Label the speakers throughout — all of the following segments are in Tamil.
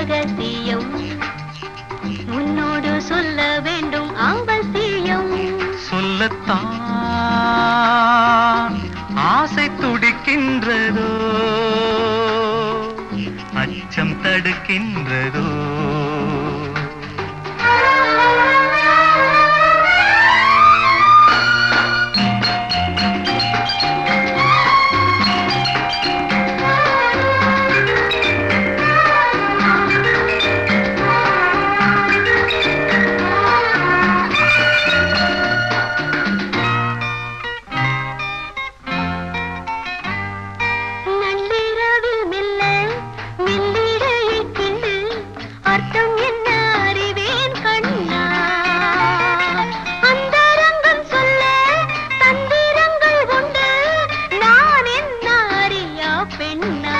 Speaker 1: ரகசியம் உன்னோடு சொல்ல வேண்டும் அவசியம்
Speaker 2: சொல்லத்தான் ஆசை துடிக்கின்றதோ அச்சம் தடுக்கின்றதோ
Speaker 1: நள்ளிரவில் மெல்ல மெல்லிடையை கிள்ளு அர்த்தம் என்ன அறிவேன் கண்ணா அந்தரங்கம் சொல்ல தந்திரங்கள் உண்டு நான் என்ன அறியா பெண்ணா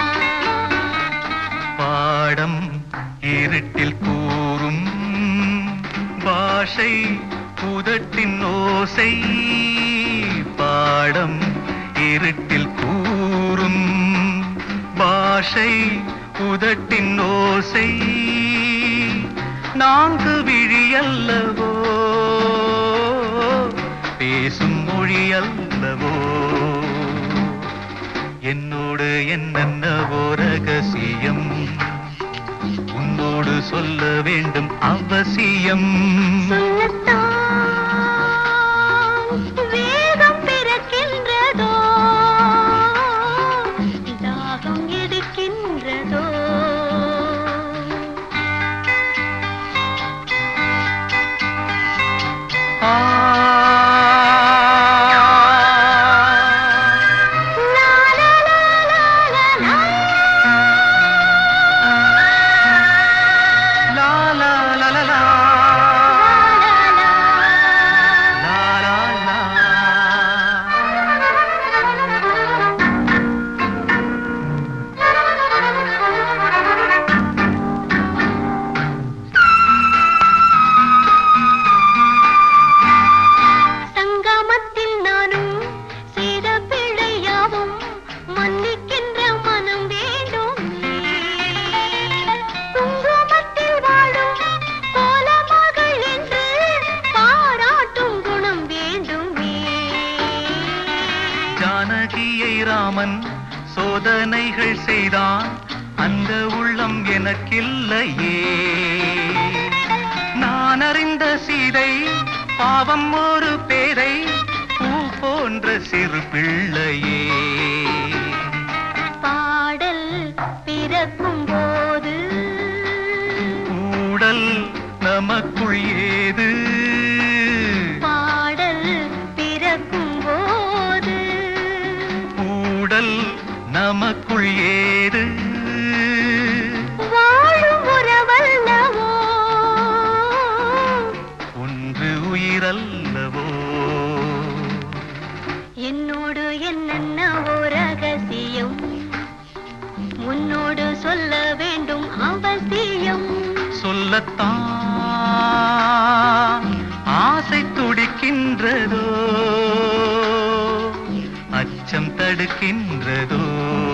Speaker 2: பாடம் இருட்டில் கூறும் பாஷை புதட்டின் ஓசை பாடம் இருட்டில் கூறும் பாஷை உதட்டின் ஓசை நான்கு விழி அல்லவோ பேசும் மொழி அல்லவோ என்னோடு என்னென்னவோ ரகசியம் உன்னோடு சொல்ல வேண்டும் அவசியம்
Speaker 1: சொல்லத்தான் வேகம் பிறக்கின்றதோ தாகம் எடுக்கின்றதோ
Speaker 2: ஆ
Speaker 1: லா, லா, லா, லா, லா, லா.
Speaker 2: லா லா லா லா லா லா லா லா
Speaker 1: சங்கமத்தில் நானும் செய்த பிழையாவும் மன்னிக்கின்ற மனம் வேண்டும் குங்குமத்தில் வாழும் கோலமகள் என்று பாராட்டும் குணம் வேண்டுமே
Speaker 2: ஜானகியை ராமன் சோதனைகள் செய்தான் அந்த உள்ளம் எனக்கில்லையே நான் அறிந்த சீதை பாவம் ஒரு பேரை பூ போன்ற சிறு பிள்ளையே
Speaker 1: பாடல் பிறக்கும் போது
Speaker 2: ஊடல் நமக்குள் ஏது
Speaker 1: பாடல் பிறக்கும் போது
Speaker 2: ஊடல் நமக்குள் ஏது
Speaker 1: வாழும் உறவல்லவோ
Speaker 2: ஒன்று உயிரல்லவோ
Speaker 1: என்னோடு என்னென்னவோ ரகசியம் உன்னோடு சொல்ல வேண்டும் அவசியம்
Speaker 2: சொல்லத்தான் ஆசை துடிக்கின்றதோ அச்சம் தடுக்கின்றதோ